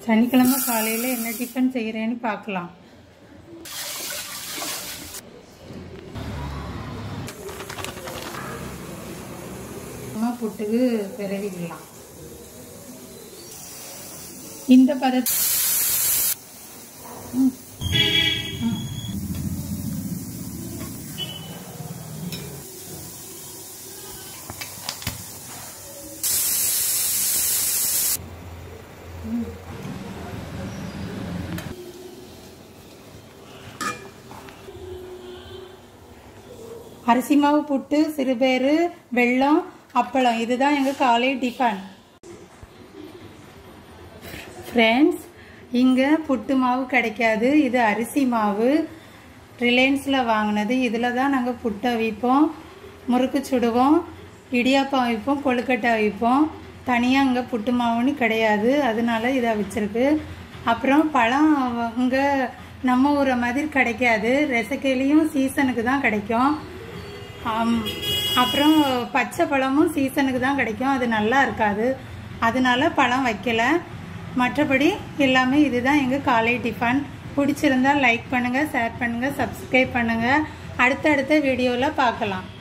சனிக்கிழமை காலையில் என்ன டிஃபன் செய்கிறேன்னு பார்க்கலாம் அம்மா புட்டுக்கு விரவிடலாம் இந்த பத ம். ம். அரிசி மாவு புட்டு சிறுபேறு வெல்லம் அப்பளம் இதுதான் எங்கள் காலை டிஃபன் ஃப்ரெண்ட்ஸ் இங்கே புட்டு மாவு கிடைக்காது இது அரிசி மாவு ரிலையன்ஸில் வாங்கினது இதில் தான் நாங்கள் புட்டை வைப்போம் முறுக்கு சுடுவோம் இடியாப்பம் வைப்போம் கொழுக்கட்டை வைப்போம் தனியாக இங்கே புட்டு மாவுன்னு கிடையாது அதனால இதை வச்சிருக்கு அப்புறம் பழம் இங்கே நம்ம ஊரை மாதிரி கிடைக்காது ரெசக்கையிலையும் சீசனுக்கு தான் கிடைக்கும் ஆம், அப்புறம் பச்சை பழமும் சீசனுக்கு தான் கிடைக்கும் அது நல்லா இருக்காது அதனால பழம் வைக்கல மற்றபடி எல்லாமே இதுதான் எங்கள் காலை டிஃபன் பிடிச்சிருந்தா லைக் பண்ணுங்கள் ஷேர் பண்ணுங்கள் சப்ஸ்கிரைப் பண்ணுங்கள் அடுத்தடுத்த வீடியோவில் பார்க்கலாம்